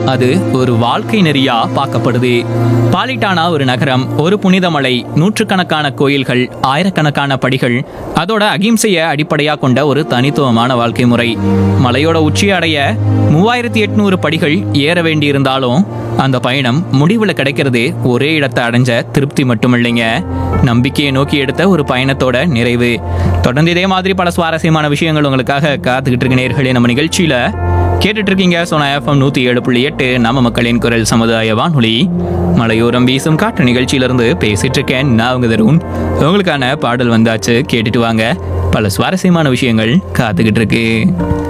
அது ஒரு வாழ்க்கை நெறியா பார்க்கப்படுது பாலிட்டானா ஒரு நகரம் ஒரு புனித மலை நூற்றுக்கணக்கான கோயில்கள் ஆயிரக்கணக்கான படிகள் அதோட அகிம்சையை அடிப்படையாக கொண்ட ஒரு தனித்துவமான வாழ்க்கை முறை மலையோட உச்சி அடைய மூவாயிரத்தி எட்நூறு படிகள் ஏற வேண்டியிருந்தாலும் அந்த பயணம் முடிவில் கிடைக்கிறது ஒரே இடத்தை அடைஞ்ச திருப்தி மட்டும் இல்லைங்க நம்பிக்கையை நோக்கி எடுத்த ஒரு பயணத்தோட நிறைவு தொடர்ந்து இதே மாதிரி பல சுவாரஸ்யமான விஷயங்கள் உங்களுக்காக காத்துக்கிட்டு இருக்க நேர்களே நம்ம நிகழ்ச்சியில கேட்டுட்டு இருக்கீங்க சோனா எஃப்எம் நூத்தி ஏழு புள்ளி எட்டு நம்ம மக்களின் குரல் சமுதாய வானொலி மலையோரம் வீசும் காற்று நிகழ்ச்சியிலிருந்து பேசிட்டு இருக்கேன் நான் உங்க தருண் உங்களுக்கான பாடல் வந்தாச்சு கேட்டுட்டு வாங்க பல சுவாரஸ்யமான விஷயங்கள் காத்துக்கிட்டு இருக்கு